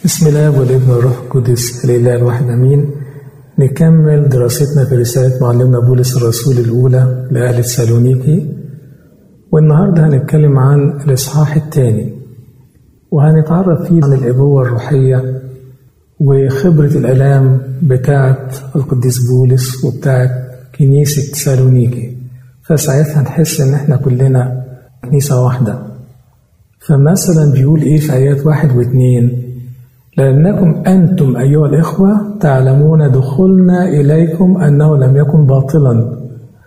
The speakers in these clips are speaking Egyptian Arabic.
بسم الله والابن والروح القدس الإله الواحد أمين نكمل دراستنا في رسالة معلمنا بولس الرسول الأولى لأهل تسالونيكي والنهاردة هنتكلم عن الإصحاح الثاني وهنتعرف فيه عن الأبوة الروحية وخبرة الآلام بتاعة القديس بولس وبتاعة كنيسة تسالونيكي فساعتها نحس إن إحنا كلنا كنيسة واحدة فمثلا بيقول إيه في آيات واحد واثنين لأنكم أنتم أيها الإخوة تعلمون دخولنا إليكم أنه لم يكن باطلا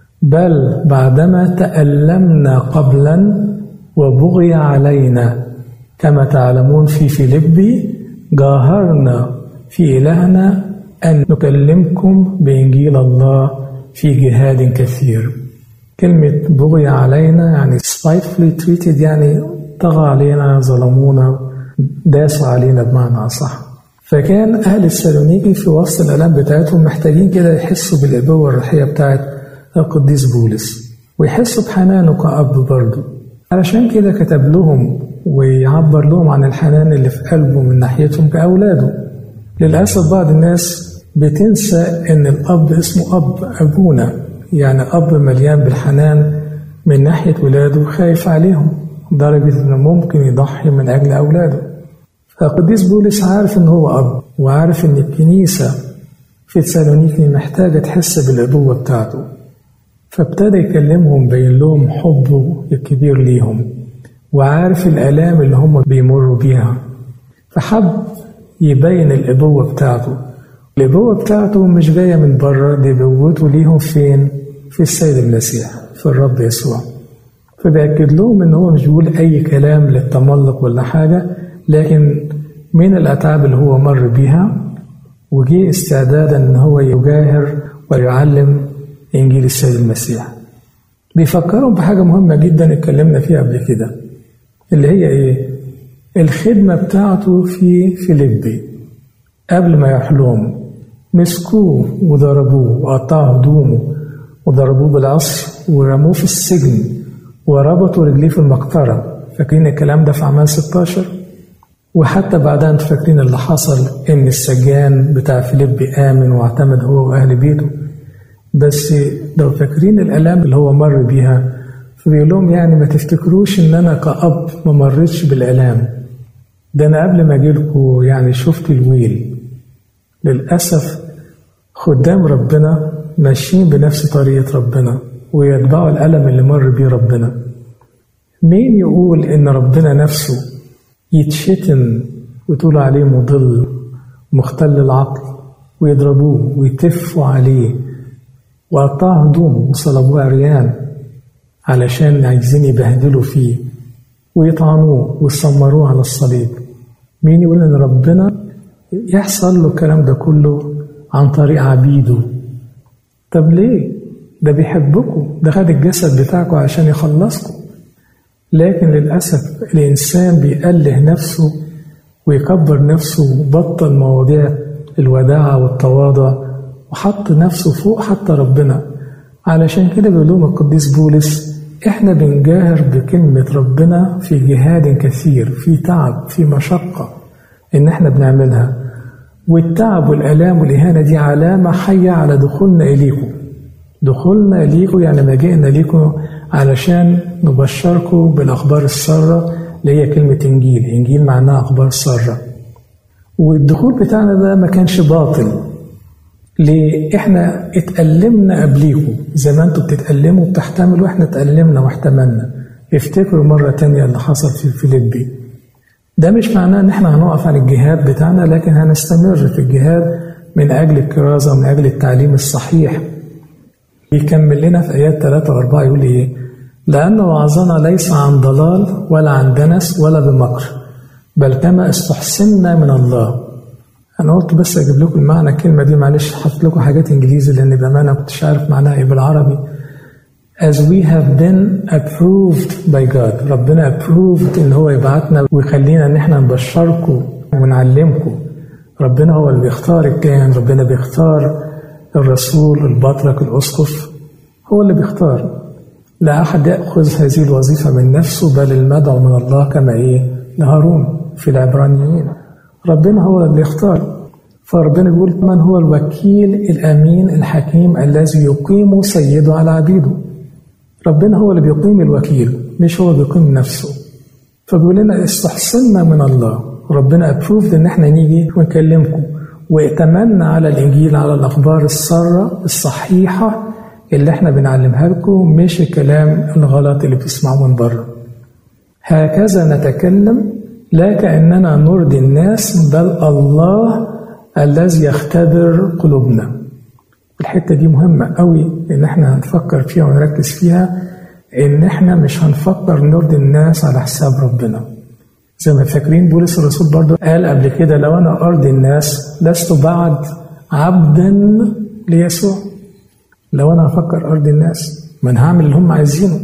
بل بعدما تألمنا قبلا وبغي علينا كما تعلمون في فيلبي جاهرنا في إلهنا أن نكلمكم بإنجيل الله في جهاد كثير كلمة بغي علينا يعني spitefully treated يعني طغى علينا ظلمونا داسوا علينا بمعنى أصح فكان أهل السالونيكي في وسط الآلام بتاعتهم محتاجين كده يحسوا بالأبوة الروحية بتاعت القديس بولس ويحسوا بحنانه كأب برضه علشان كده كتب لهم ويعبر لهم عن الحنان اللي في قلبه من ناحيتهم كأولاده للأسف بعض الناس بتنسى إن الأب اسمه أب أبونا يعني أب مليان بالحنان من ناحية ولاده خايف عليهم لدرجة إنه ممكن يضحي من أجل أولاده فالقديس بولس عارف إن هو أب وعارف إن الكنيسة في تسالونيكي محتاجة تحس بالأبوة بتاعته فابتدى يكلمهم بين لهم حبه الكبير ليهم وعارف الآلام اللي هم بيمروا بيها فحب يبين الأبوة بتاعته الأبوة بتاعته مش جاية من بره دي أبوته ليهم فين؟ في السيد المسيح في الرب يسوع فبأكد لهم إن هو مش بيقول أي كلام للتملق ولا حاجة لكن من الأتعاب اللي هو مر بيها وجي استعدادا إن هو يجاهر ويعلم إنجيل السيد المسيح بيفكرهم بحاجة مهمة جدا اتكلمنا فيها قبل كده اللي هي إيه؟ الخدمة بتاعته في فيليبي قبل ما يروح لهم مسكوه وضربوه وقطعوا هدومه وضربوه بالعصر ورموه في السجن وربطوا رجليه في المقطرة فاكرين الكلام ده في أعمال 16 وحتى بعدها انتوا فاكرين اللي حصل إن السجان بتاع فيليبي آمن واعتمد هو وأهل بيته بس لو فاكرين الآلام اللي هو مر بيها فبيقول لهم يعني ما تفتكروش إن أنا كأب ما مريتش بالآلام ده أنا قبل ما أجيلكوا يعني شفت الويل للأسف خدام ربنا ماشيين بنفس طريقة ربنا ويتبعوا الألم اللي مر بيه ربنا مين يقول إن ربنا نفسه يتشتم وتقول عليه مضل مختل العقل ويضربوه ويتفوا عليه وقطعوا هدومه وصلبوه عريان علشان عايزين يبهدلوا فيه ويطعنوه ويسمروه على الصليب مين يقول ان ربنا يحصل له الكلام ده كله عن طريق عبيده طب ليه ده بيحبكم ده خد الجسد بتاعكم عشان يخلصكم لكن للأسف الإنسان بيأله نفسه ويكبر نفسه وبطل مواضيع الوداعة والتواضع وحط نفسه فوق حتى ربنا علشان كده بيقول لهم القديس بولس احنا بنجاهر بكلمة ربنا في جهاد كثير في تعب في مشقة ان احنا بنعملها والتعب والآلام والإهانة دي علامة حية على دخولنا إليكم دخولنا إليكم يعني مجيئنا ليكم علشان نبشركم بالأخبار السارة اللي هي كلمة إنجيل إنجيل معناها أخبار سارة والدخول بتاعنا ده ما كانش باطل ليه احنا اتألمنا قبليكم زي ما انتوا بتتألموا وبتحتملوا احنا اتألمنا واحتملنا افتكروا مرة تانية اللي حصل في فيليبي ده مش معناه ان احنا هنقف عن الجهاد بتاعنا لكن هنستمر في الجهاد من اجل الكرازة ومن اجل التعليم الصحيح يكمل لنا في ايات 3 و4 يقول ايه لأن وعظنا ليس عن ضلال ولا عن دنس ولا بمكر بل كما استحسنا من الله انا قلت بس اجيب لكم المعنى الكلمه دي معلش حاطط لكم حاجات انجليزي لان بامانه ما كنتش عارف معناها ايه بالعربي as we have been approved by God ربنا approved ان هو يبعتنا ويخلينا ان احنا نبشركم ونعلمكم ربنا هو اللي بيختار الكاهن ربنا بيختار الرسول البطرك الاسقف هو اللي بيختار لا احد ياخذ هذه الوظيفه من نفسه بل المدعو من الله كما ايه لهارون في العبرانيين ربنا هو اللي يختار فربنا بيقول من هو الوكيل الأمين الحكيم الذي يقيم سيده على عبيده ربنا هو اللي بيقيم الوكيل مش هو بيقيم نفسه فبيقول لنا استحسنا من الله ربنا ابروفد ان احنا نيجي ونكلمكم وائتمنا على الانجيل على الاخبار الساره الصحيحه اللي احنا بنعلمها لكم مش الكلام الغلط اللي بتسمعوه من بره هكذا نتكلم لا كاننا نرضي الناس بل الله الذي يختبر قلوبنا الحته دي مهمه قوي ان احنا هنفكر فيها ونركز فيها ان احنا مش هنفكر نرضي الناس على حساب ربنا زي ما فاكرين بولس الرسول برضه قال قبل كده لو انا ارضي الناس لست بعد عبدا ليسوع لو انا هفكر ارضي الناس ما انا هعمل اللي هم عايزينه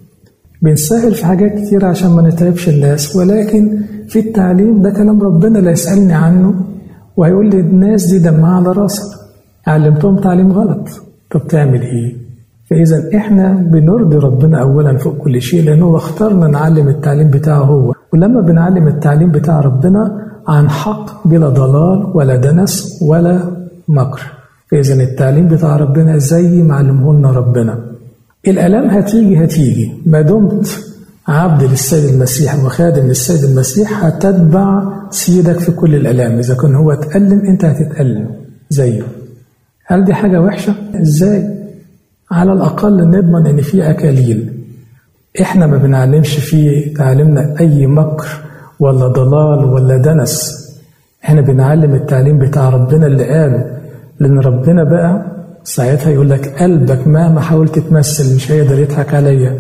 بنسهل في حاجات كتير عشان ما نتعبش الناس ولكن في التعليم ده كلام ربنا لا يسألني عنه وهيقول لي الناس دي دمها على راسك علمتهم تعليم غلط طب تعمل ايه فاذا احنا بنرضي ربنا اولا فوق كل شيء لانه هو اختارنا نعلم التعليم بتاعه هو ولما بنعلم التعليم بتاع ربنا عن حق بلا ضلال ولا دنس ولا مكر فاذا التعليم بتاع ربنا زي ما علمه لنا ربنا الالام هتيجي هتيجي ما دمت عبد للسيد المسيح وخادم للسيد المسيح هتتبع سيدك في كل الالام اذا كان هو اتالم انت هتتالم زيه هل دي حاجه وحشه ازاي على الأقل نضمن إن في أكاليل إحنا ما بنعلمش فيه تعليمنا أي مكر ولا ضلال ولا دنس إحنا بنعلم التعليم بتاع ربنا اللي قاله لأن ربنا بقى ساعتها يقول لك قلبك مهما حاولت تمثل مش هيقدر يضحك عليا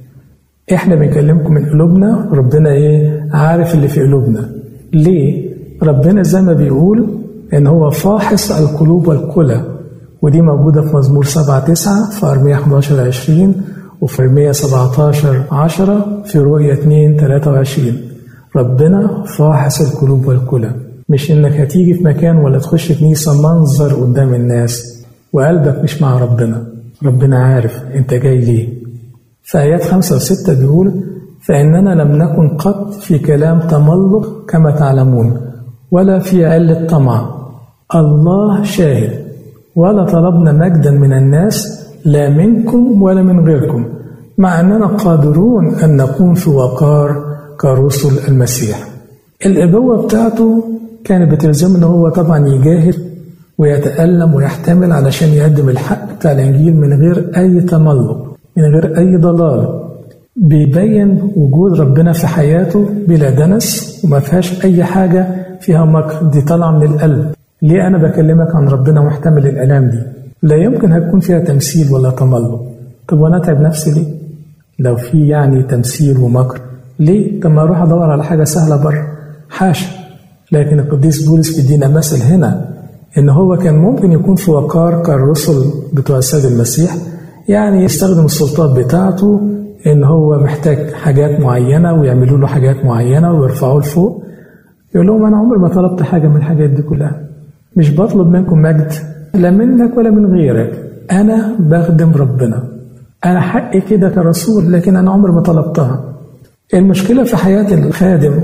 إحنا بنكلمكم من قلوبنا ربنا إيه عارف اللي في قلوبنا ليه؟ ربنا زي ما بيقول إن هو فاحص القلوب والكلى ودي موجودة في مزمور 7 9 في أرمية 11 20 وفي أرمية 17 10 في رؤية 2 23 ربنا فاحص القلوب والكلى مش إنك هتيجي في مكان ولا تخش كنيسة منظر قدام الناس وقلبك مش مع ربنا ربنا عارف أنت جاي ليه في آيات 5 و6 بيقول فإننا لم نكن قط في كلام تملق كما تعلمون ولا في علة طمع الله شاهد ولا طلبنا مجدا من الناس لا منكم ولا من غيركم مع أننا قادرون أن نكون في وقار كرسل المسيح الإبوة بتاعته كانت بتلزم أن هو طبعا يجاهد ويتألم ويحتمل علشان يقدم الحق بتاع الإنجيل من غير أي تملق من غير أي ضلال بيبين وجود ربنا في حياته بلا دنس وما فيهاش أي حاجة فيها مكر دي طالعة من القلب ليه أنا بكلمك عن ربنا محتمل الآلام دي؟ لا يمكن هتكون فيها تمثيل ولا تملق. طب وأنا أتعب نفسي ليه؟ لو في يعني تمثيل ومكر، ليه؟ طب ما أروح أدور على حاجة سهلة بره. حاشا. لكن القديس بولس بيدينا مثل هنا إن هو كان ممكن يكون في وقار كالرسل بتوع السيد المسيح، يعني يستخدم السلطات بتاعته إن هو محتاج حاجات معينة ويعملوا له حاجات معينة ويرفعوه لفوق. يقول لهم أنا عمري ما طلبت حاجة من الحاجات دي كلها. مش بطلب منكم مجد لا منك ولا من غيرك أنا بخدم ربنا أنا حقي كده كرسول لكن أنا عمري ما طلبتها المشكلة في حياة الخادم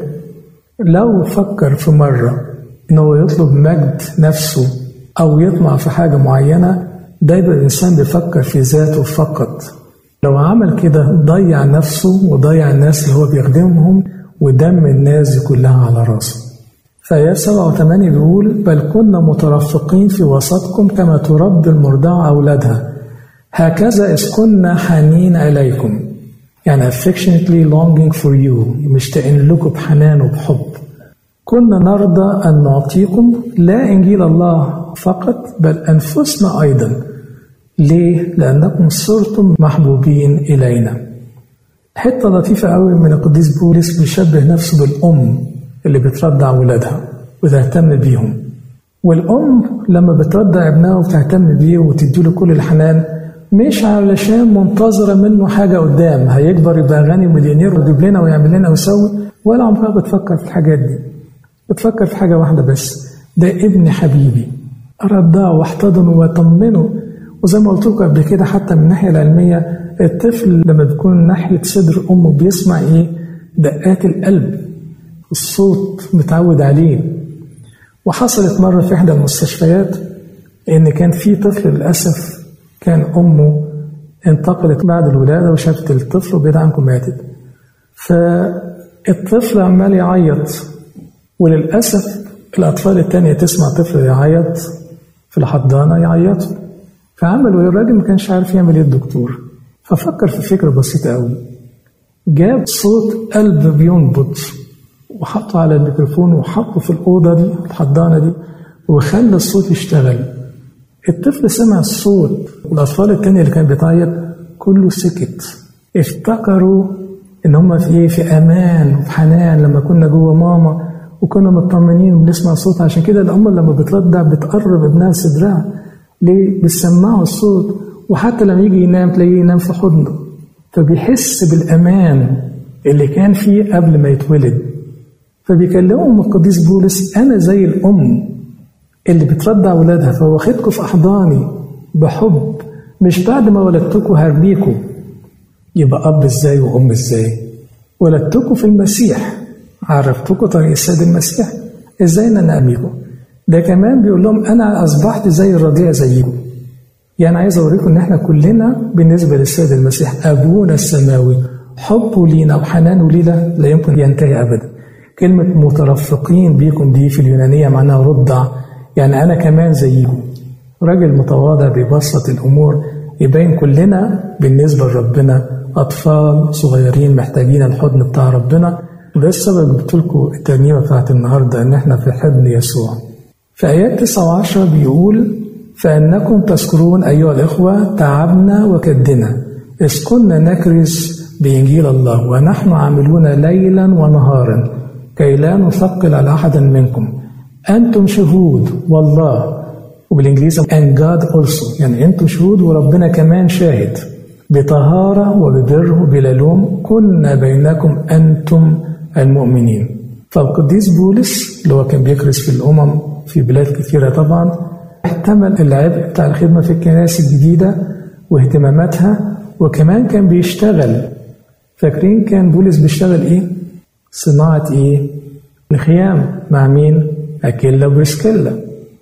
لو فكر في مرة إنه يطلب مجد نفسه أو يطمع في حاجة معينة ده يبقى الإنسان بيفكر في ذاته فقط لو عمل كده ضيع نفسه وضيع الناس اللي هو بيخدمهم ودم الناس دي كلها على راسه فآيات سبعة وثمانية بيقول بل كنا مترفقين في وسطكم كما تربي المرضعة أولادها هكذا إذ كنا حنين إليكم يعني affectionately longing for you مشتاقين لكم بحنان وبحب كنا نرضى أن نعطيكم لا إنجيل الله فقط بل أنفسنا أيضا ليه؟ لأنكم صرتم محبوبين إلينا حتة لطيفة قوي من القديس بولس بيشبه نفسه بالأم اللي بترضع ولادها وتهتم بيهم والأم لما بترضع ابنها وتهتم بيه وتديله كل الحنان مش علشان منتظرة منه حاجة قدام هيكبر يبقى غني مليونير ويجيب لنا ويعمل لنا ويسوي ولا عمرها بتفكر في الحاجات دي بتفكر في حاجة واحدة بس ده ابن حبيبي أرضعه واحتضنه وأطمنه وزي ما قلت لكم قبل كده حتى من الناحية العلمية الطفل لما بيكون ناحية صدر أمه بيسمع إيه دقات القلب الصوت متعود عليه وحصلت مرة في إحدى المستشفيات إن كان في طفل للأسف كان أمه انتقلت بعد الولادة وشافت الطفل وبعد عنكم ماتت فالطفل عمال يعيط وللأسف الأطفال التانية تسمع طفل يعيط في الحضانة يعيطوا فعملوا الراجل ما كانش عارف يعمل ايه الدكتور ففكر في فكرة بسيطة قوي جاب صوت قلب بينبض وحطه على الميكروفون وحطه في الأوضة دي الحضانة دي وخلى الصوت يشتغل الطفل سمع الصوت والأطفال التانية اللي كانت بتعيط كله سكت افتكروا إن هما في إيه في أمان وفي حنان لما كنا جوه ماما وكنا مطمنين وبنسمع صوت عشان كده الأم لما بترضع بتقرب ابنها صدرها ليه؟ بتسمعه الصوت وحتى لما يجي ينام تلاقيه ينام في حضنه فبيحس بالأمان اللي كان فيه قبل ما يتولد فبيكلمهم القديس بولس أنا زي الأم اللي بترضع ولادها فواخدكم في أحضاني بحب مش بعد ما ولدتكم هرميكم يبقى أب إزاي وأم إزاي ولدتكم في المسيح عرفتكم طريق السيد المسيح إزاي أنا نأميكم ده كمان بيقول لهم أنا أصبحت زي الرضيع زيكم يعني عايز أوريكم إن إحنا كلنا بالنسبة للسيد المسيح أبونا السماوي حبه لينا وحنانه لينا لا يمكن ينتهي أبدا كلمة مترفقين بيكم دي في اليونانية معناها رضع يعني أنا كمان زيكم راجل متواضع بيبسط الأمور يبين كلنا بالنسبة لربنا أطفال صغيرين محتاجين الحضن بتاع ربنا وده السبب جبت لكم الترنيمة بتاعت النهاردة إن إحنا في حضن يسوع في آيات 9 و10 بيقول فإنكم تذكرون أيها الإخوة تعبنا وكدنا إذ كنا نكرز بإنجيل الله ونحن عاملون ليلا ونهارا كي لا نثقل على أحد منكم أنتم شهود والله وبالإنجليزي and God also يعني أنتم شهود وربنا كمان شاهد بطهارة وببر وبلا لوم كنا بينكم أنتم المؤمنين فالقديس بولس اللي هو كان بيكرس في الأمم في بلاد كثيرة طبعا احتمل العبء بتاع الخدمة في الكنائس الجديدة واهتماماتها وكمان كان بيشتغل فاكرين كان بولس بيشتغل ايه؟ صناعة ايه؟ الخيام مع مين؟ أكيلا وبرسكيلا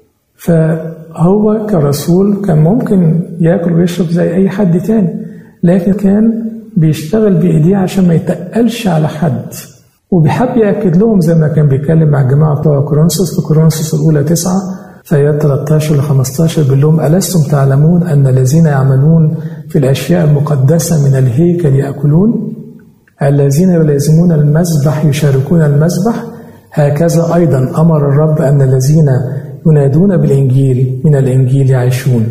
فهو كرسول كان ممكن ياكل ويشرب زي أي حد تاني لكن كان بيشتغل بإيديه عشان ما يتقلش على حد وبيحب يأكد لهم زي ما كان بيتكلم مع الجماعة بتوع كورنثوس في كورنثوس الأولى تسعة في آيات 13 ل 15 بيقول لهم ألستم تعلمون أن الذين يعملون في الأشياء المقدسة من الهيكل يأكلون الذين يلازمون المذبح يشاركون المذبح هكذا أيضا أمر الرب أن الذين ينادون بالإنجيل من الإنجيل يعيشون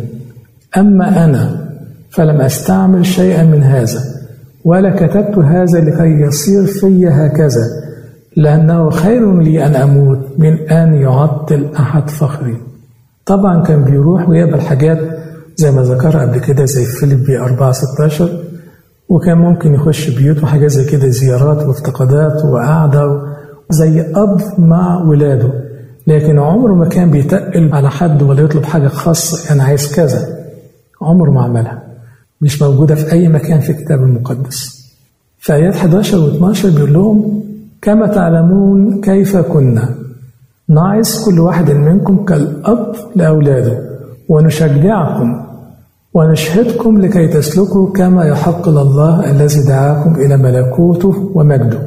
أما أنا فلم أستعمل شيئا من هذا ولا كتبت هذا لكي يصير في هكذا لأنه خير لي أن أموت من أن يعطل أحد فخري طبعا كان بيروح ويقبل حاجات زي ما ذكرها قبل كده زي فيليبي 4 16 وكان ممكن يخش بيوت وحاجات زي كده زيارات وافتقادات وقعدة زي أب مع ولاده لكن عمره ما كان بيتقل على حد ولا يطلب حاجة خاصة أنا عايز كذا عمره ما عملها مش موجودة في أي مكان في الكتاب المقدس في آيات 11 و 12 بيقول لهم كما تعلمون كيف كنا نعظ كل واحد منكم كالأب لأولاده ونشجعكم ونشهدكم لكي تسلكوا كما يحق لله الذي دعاكم إلى ملكوته ومجده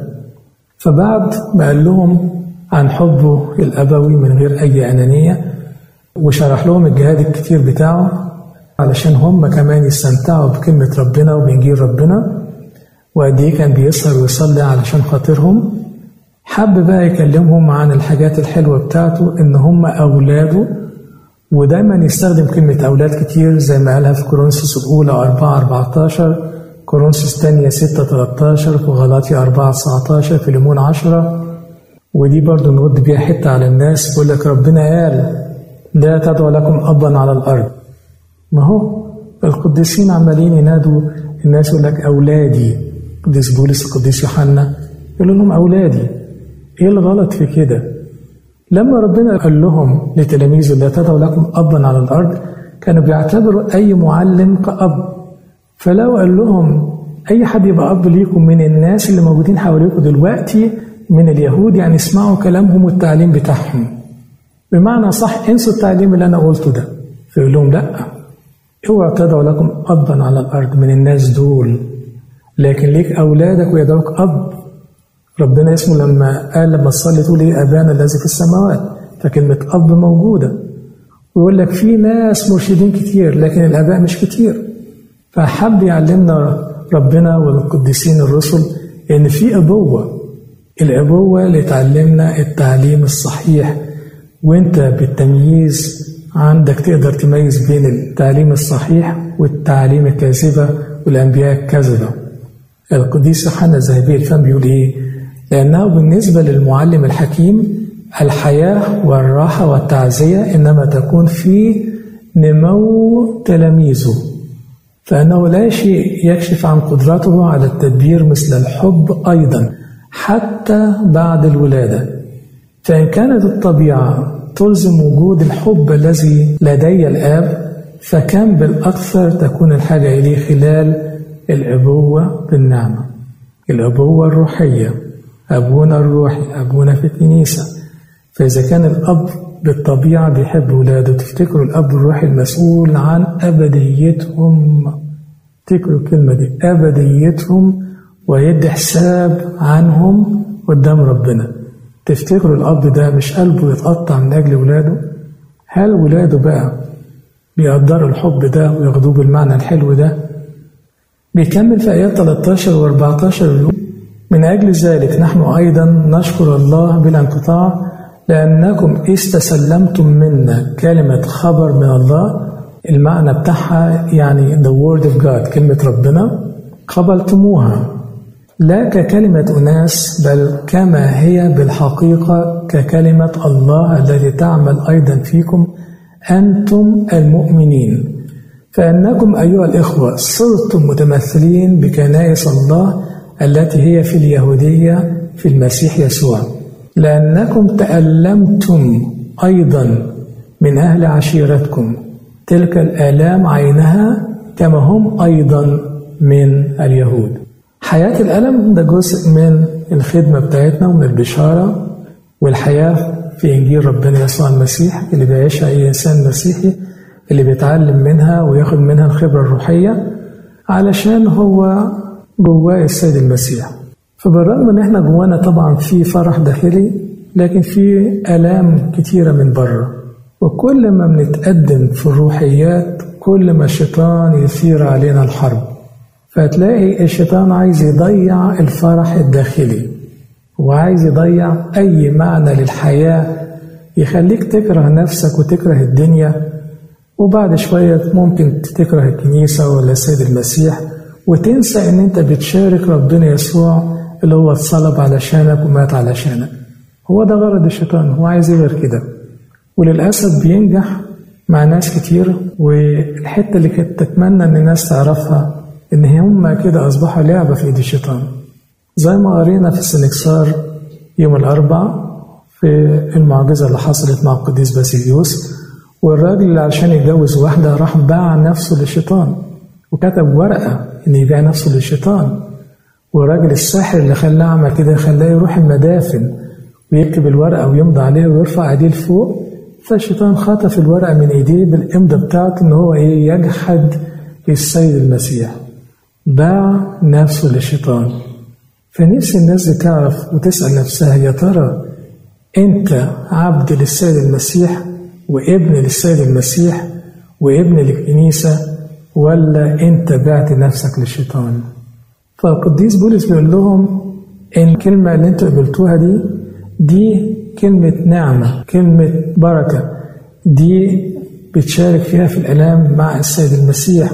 فبعد ما قال لهم عن حبه الأبوي من غير أي أنانية وشرح لهم الجهاد الكتير بتاعه علشان هم كمان يستمتعوا بكلمة ربنا وبإنجيل ربنا وقد إيه كان بيسهر ويصلي علشان خاطرهم حب بقى يكلمهم عن الحاجات الحلوة بتاعته إن هم أولاده ودايما يستخدم كلمة أولاد كتير زي ما قالها في كورنثوس الأولى 4 14 كورنثوس الثانية 6 13 في غلاطي 4 19 في ليمون 10 ودي برضو نرد بيها حتة على الناس بيقول لك ربنا قال لا تدعو لكم أبا على الأرض ما هو القديسين عمالين ينادوا الناس يقول لك أولادي قديس بولس القديس يوحنا يقول لهم أولادي إيه الغلط في كده؟ لما ربنا قال لهم لتلاميذه لا تدعوا لكم أبا على الأرض كانوا بيعتبروا أي معلم كأب فلو قال لهم أي حد يبقى أب ليكم من الناس اللي موجودين حواليكم دلوقتي من اليهود يعني اسمعوا كلامهم والتعليم بتاعهم بمعنى صح انسوا التعليم اللي انا قلته ده فيقول لهم لا اوعوا تدعوا لكم ابا على الارض من الناس دول لكن ليك اولادك ويدعوك اب ربنا اسمه لما قال لما تصلي تقول ايه ابانا الذي في السماوات فكلمه اب موجوده ويقول لك في ناس مرشدين كتير لكن الاباء مش كتير فحب يعلمنا ربنا والقديسين الرسل ان في ابوه الابوه اللي تعلمنا التعليم الصحيح وانت بالتمييز عندك تقدر تميز بين التعليم الصحيح والتعليم الكاذبه والانبياء الكذبه القديس يوحنا الذهبي الفم بيقول ايه لانه بالنسبه للمعلم الحكيم الحياه والراحه والتعزيه انما تكون في نمو تلاميذه فانه لا شيء يكشف عن قدرته على التدبير مثل الحب ايضا حتى بعد الولاده فان كانت الطبيعه تلزم وجود الحب الذي لدي الاب فكم بالاكثر تكون الحاجه اليه خلال الابوه بالنعمه الابوه الروحيه ابونا الروحي ابونا في الكنيسه فاذا كان الاب بالطبيعه بيحب ولاده تفتكروا الاب الروحي المسؤول عن ابديتهم افتكروا الكلمه دي ابديتهم ويدي حساب عنهم قدام ربنا تفتكروا الأب ده مش قلبه يتقطع من أجل ولاده هل ولاده بقى بيقدروا الحب ده وياخدوه بالمعنى الحلو ده بيكمل في آيات 13 و 14 يقول من أجل ذلك نحن أيضا نشكر الله بلا انقطاع لأنكم استسلمتم منا كلمة خبر من الله المعنى بتاعها يعني the word of God كلمة ربنا قبلتموها لا ككلمة أناس بل كما هي بالحقيقة ككلمة الله التي تعمل أيضا فيكم أنتم المؤمنين فإنكم أيها الإخوة صرتم متمثلين بكنائس الله التي هي في اليهودية في المسيح يسوع لأنكم تألمتم أيضا من أهل عشيرتكم تلك الآلام عينها كما هم أيضا من اليهود حياة الألم ده جزء من الخدمة بتاعتنا ومن البشارة والحياة في إنجيل ربنا يسوع المسيح اللي بيعيشها أي إنسان مسيحي اللي بيتعلم منها وياخد منها الخبرة الروحية علشان هو جواه السيد المسيح فبالرغم ان احنا جوانا طبعا في فرح داخلي لكن في آلام كتيرة من بره وكل ما بنتقدم في الروحيات كل ما الشيطان يثير علينا الحرب فتلاقي الشيطان عايز يضيع الفرح الداخلي وعايز يضيع أي معنى للحياة يخليك تكره نفسك وتكره الدنيا وبعد شوية ممكن تكره الكنيسة ولا السيد المسيح وتنسى إن أنت بتشارك ربنا يسوع اللي هو اتصلب علشانك ومات علشانك هو ده غرض الشيطان هو عايز غير كده وللأسف بينجح مع ناس كتير والحتة اللي كنت تتمنى إن الناس تعرفها إن هم كده أصبحوا لعبة في إيد الشيطان زي ما قرينا في السنكسار يوم الأربع في المعجزة اللي حصلت مع القديس باسيليوس والراجل اللي عشان يتجوز واحدة راح باع نفسه للشيطان وكتب ورقة إن يبيع نفسه للشيطان والراجل الساحر اللي خلاه عمل كده خلاه يروح المدافن ويكتب الورقة ويمضي عليها ويرفع ايديه لفوق فالشيطان خطف الورقة من ايديه بالإمضة بتاعته إن هو إيه يجحد السيد المسيح باع نفسه للشيطان فنفس الناس دي تعرف وتسأل نفسها يا ترى أنت عبد للسيد المسيح وابن للسيد المسيح وابن للكنيسة ولا أنت بعت نفسك للشيطان فالقديس بولس بيقول لهم إن الكلمة اللي أنتوا قبلتوها دي دي كلمة نعمة كلمة بركة دي بتشارك فيها في الآلام مع السيد المسيح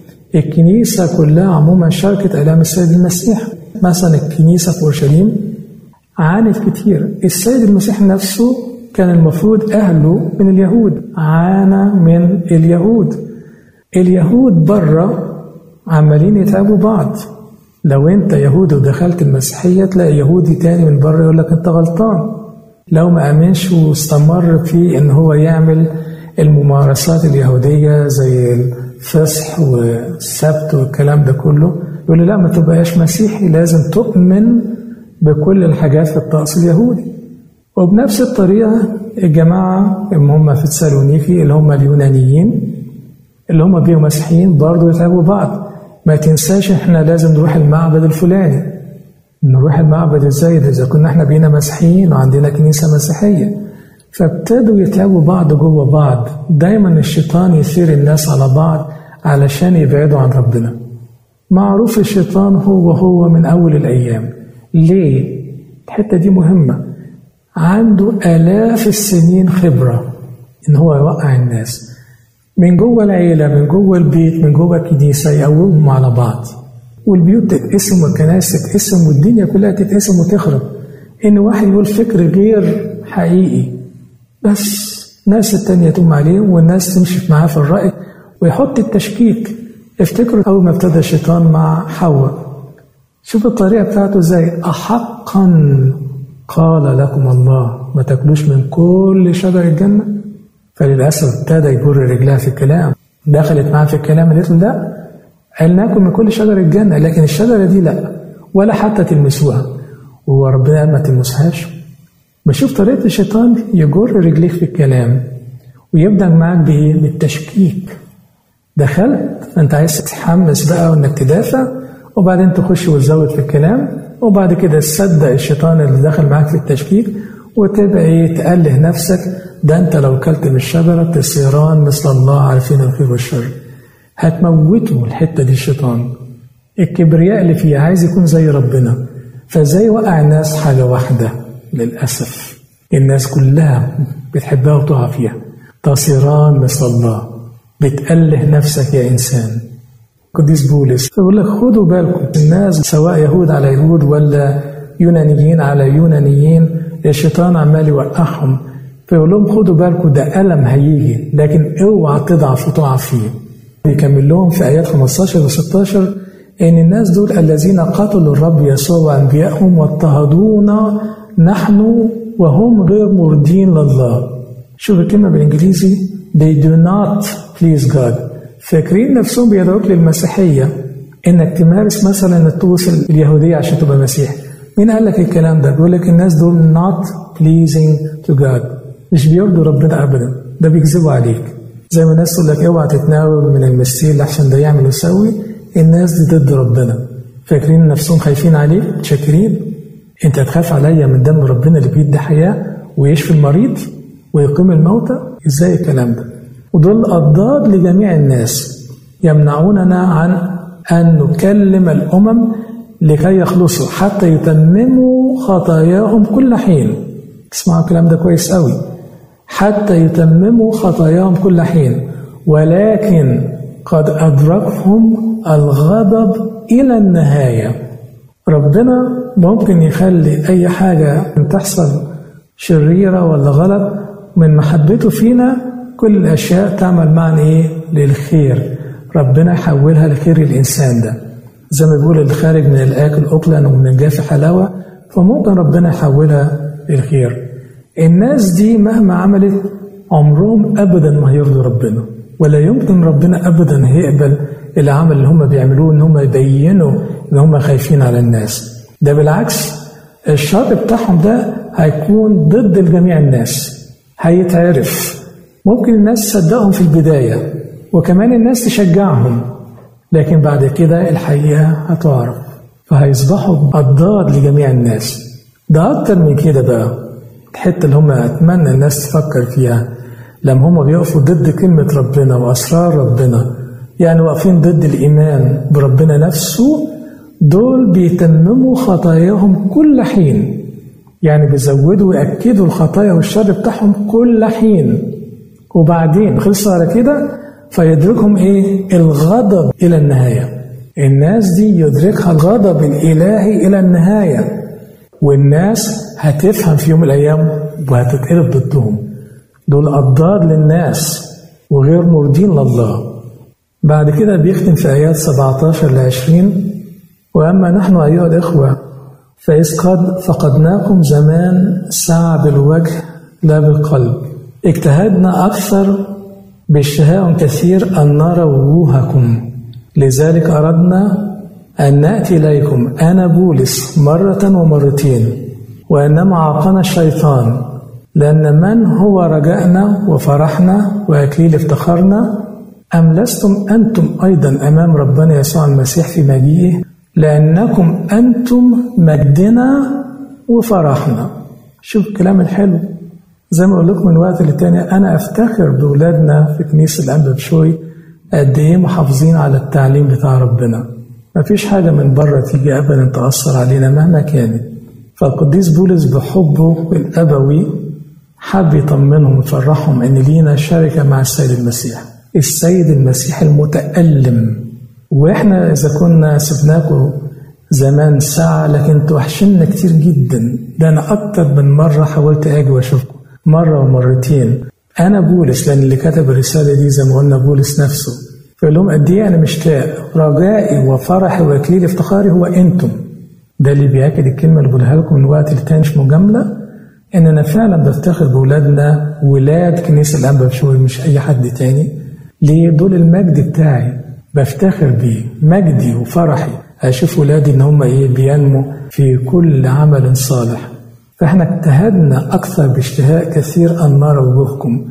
الكنيسة كلها عموما شاركت آلام السيد المسيح مثلا الكنيسة في أورشليم عانت كتير السيد المسيح نفسه كان المفروض أهله من اليهود عانى من اليهود اليهود بره عمالين يتعبوا بعض لو انت يهودي ودخلت المسيحية تلاقي يهودي تاني من بره يقول لك انت غلطان لو ما امنش واستمر في ان هو يعمل الممارسات اليهودية زي الفصح والسبت والكلام ده كله يقول لي لا ما تبقاش مسيحي لازم تؤمن بكل الحاجات في الطقس اليهودي وبنفس الطريقة الجماعة اللي هم في تسالونيكي اللي هم اليونانيين اللي هم بيهم مسيحيين برضه يتعبوا بعض ما تنساش احنا لازم نروح المعبد الفلاني نروح المعبد ازاي ده اذا كنا احنا بينا مسيحيين وعندنا كنيسة مسيحية فابتدوا يتعبوا بعض جوه بعض دايما الشيطان يثير الناس على بعض علشان يبعدوا عن ربنا معروف الشيطان هو هو من أول الأيام ليه؟ الحتة دي مهمة عنده آلاف السنين خبرة إن هو يوقع الناس من جوه العيلة من جوه البيت من جوه الكنيسة يقومهم على بعض والبيوت تتقسم والكنائس تتقسم والدنيا كلها تتقسم وتخرب إن واحد يقول فكر غير حقيقي بس ناس التانية تقوم عليه والناس تمشي معاه في الرأي ويحط التشكيك افتكروا أول ما ابتدى الشيطان مع حواء شوف الطريقة بتاعته ازاي أحقا قال لكم الله ما تاكلوش من كل شجر الجنة فللأسف ابتدى يجر رجلها في الكلام دخلت معاه في الكلام قالت له لا قال ناكل من كل شجر الجنة لكن الشجرة دي لا ولا حتى تلمسوها وهو ربنا قال ما تلمسهاش بشوف طريقة الشيطان يجر رجليك في الكلام ويبدأ معاك بإيه؟ بالتشكيك دخلت انت عايز تتحمس بقى وانك تدافع وبعدين تخش وتزود في الكلام وبعد كده تصدق الشيطان اللي دخل معاك في التشكيك وتبقى ايه تأله نفسك ده انت لو كلت من الشجرة تصيران مثل الله عارفين الخير والشر هتموته الحتة دي الشيطان الكبرياء اللي فيه عايز يكون زي ربنا فازاي وقع الناس حاجة واحدة للأسف الناس كلها بتحبها وتقع فيها تصيران مثل الله بتأله نفسك يا إنسان قديس بولس فيقول لك خدوا بالكم الناس سواء يهود على يهود ولا يونانيين على يونانيين الشيطان عمال يوقعهم فيقول لهم خدوا بالكم ده ألم هيجي لكن اوعى تضعف وتقع فيه بيكمل لهم في آيات 15 و 16 إن الناس دول الذين قتلوا الرب يسوع وأنبيائهم واضطهدونا نحن وهم غير مرضين لله شوف الكلمة بالإنجليزي they do not please God فاكرين نفسهم بيدعوك للمسيحية إنك تمارس مثلا الطقوس اليهودية عشان تبقى مسيحي مين قال لك الكلام ده؟ بيقول لك الناس دول not pleasing to God مش بيرضوا ربنا أبدا ده بيكذبوا عليك زي ما الناس تقول لك اوعى تتناول من المستيل عشان ده يعمل ويسوي الناس دي ضد ربنا فاكرين نفسهم خايفين عليك متشكرين انت هتخاف عليا من دم ربنا اللي بيدي حياه ويشفي المريض ويقيم الموتى ازاي الكلام ده ودول اضداد لجميع الناس يمنعوننا عن ان نكلم الامم لكي يخلصوا حتى يتمموا خطاياهم كل حين اسمعوا الكلام ده كويس قوي حتى يتمموا خطاياهم كل حين ولكن قد أدركهم الغضب إلى النهاية ربنا ممكن يخلي أي حاجة تحصل شريرة ولا غلط من محبته فينا كل الأشياء تعمل معنا إيه للخير ربنا يحولها لخير الإنسان ده زي ما بيقول الخارج من الآكل أكلا ومن الجاف حلاوة فممكن ربنا يحولها للخير الناس دي مهما عملت عمرهم ابدا ما هيرضوا ربنا ولا يمكن ربنا ابدا هيقبل العمل اللي هم بيعملوه ان هم يبينوا ان هم خايفين على الناس ده بالعكس الشر بتاعهم ده هيكون ضد جميع الناس هيتعرف ممكن الناس تصدقهم في البداية وكمان الناس تشجعهم لكن بعد كده الحقيقة هتعرف فهيصبحوا أضداد لجميع الناس ده أكتر من كده بقى الحته اللي هم اتمنى الناس تفكر فيها لما هم بيقفوا ضد كلمه ربنا واسرار ربنا يعني واقفين ضد الايمان بربنا نفسه دول بيتمموا خطاياهم كل حين يعني بيزودوا ويأكدوا الخطايا والشر بتاعهم كل حين وبعدين خلصوا على كده فيدركهم ايه الغضب الى النهايه الناس دي يدركها الغضب الالهي الى النهايه والناس هتفهم في يوم من الأيام وهتتقلب ضدهم دول أضداد للناس وغير مرضين لله بعد كده بيختم في آيات 17 ل 20 وأما نحن أيها الإخوة فإذ قد فقدناكم زمان ساعة بالوجه لا بالقلب اجتهدنا أكثر بالشهاء كثير أن نرى وجوهكم لذلك أردنا أن نأتي إليكم أنا بولس مرة ومرتين وإنما عاقنا الشيطان لأن من هو رجائنا وفرحنا وأكليل افتخارنا أم لستم أنتم أيضا أمام ربنا يسوع المسيح في مجيئه لأنكم أنتم مجدنا وفرحنا شوف الكلام الحلو زي ما أقول لكم من وقت للتاني أنا أفتخر بأولادنا في كنيسة الأنبا بشوي قد إيه محافظين على التعليم بتاع ربنا مفيش حاجة من بره تيجي أبدا تأثر علينا مهما كانت فالقديس بولس بحبه الأبوي حب يطمنهم ويفرحهم إن لينا شركة مع السيد المسيح السيد المسيح المتألم وإحنا إذا كنا سبناكم زمان ساعة لكن توحشنا كتير جدا ده أنا أكتر من مرة حاولت أجي وأشوفكم مرة ومرتين أنا بولس لأن اللي كتب الرسالة دي زي ما قلنا بولس نفسه فقال لهم قد إيه أنا مشتاق رجائي وفرحي وإكليل افتخاري هو أنتم ده اللي بيأكد الكلمة اللي بقولها لكم من وقت للتاني مش مجاملة إن أنا فعلا بفتخر بولادنا ولاد كنيسة الأنبا بشوي مش أي حد تاني ليه دول المجد بتاعي بفتخر بيه مجدي وفرحي أشوف ولادي إن هم إيه بينموا في كل عمل صالح فإحنا اجتهدنا أكثر باشتهاء كثير أن نرى وجوهكم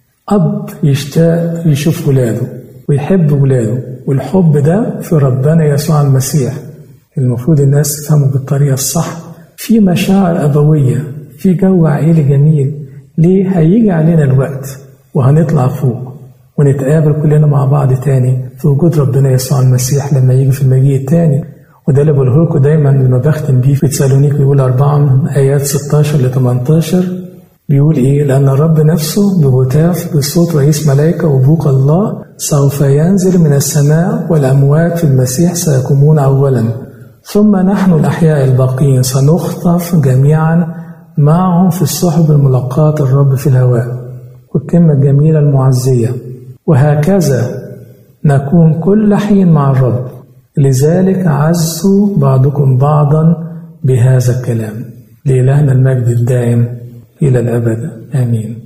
أب يشتاق يشوف ولاده ويحب ولاده والحب ده في ربنا يسوع المسيح المفروض الناس تفهموا بالطريقة الصح في مشاعر أبوية في جو عائلي جميل ليه هيجي علينا الوقت وهنطلع فوق ونتقابل كلنا مع بعض تاني في وجود ربنا يسوع المسيح لما يجي في المجيء التاني وده اللي بقوله لكم دايما لما بختم بيه في تسالونيك بيقول أربعة آيات 16 ل 18 بيقول إيه؟ لأن الرب نفسه بهتاف بصوت رئيس ملائكة وبوق الله سوف ينزل من السماء والأموات في المسيح سيقومون أولا ثم نحن الأحياء الباقين سنخطف جميعا معهم في السحب الملقاة الرب في الهواء والكلمة الجميلة المعزية وهكذا نكون كل حين مع الرب لذلك عزوا بعضكم بعضا بهذا الكلام لإلهنا المجد الدائم إلى الأبد آمين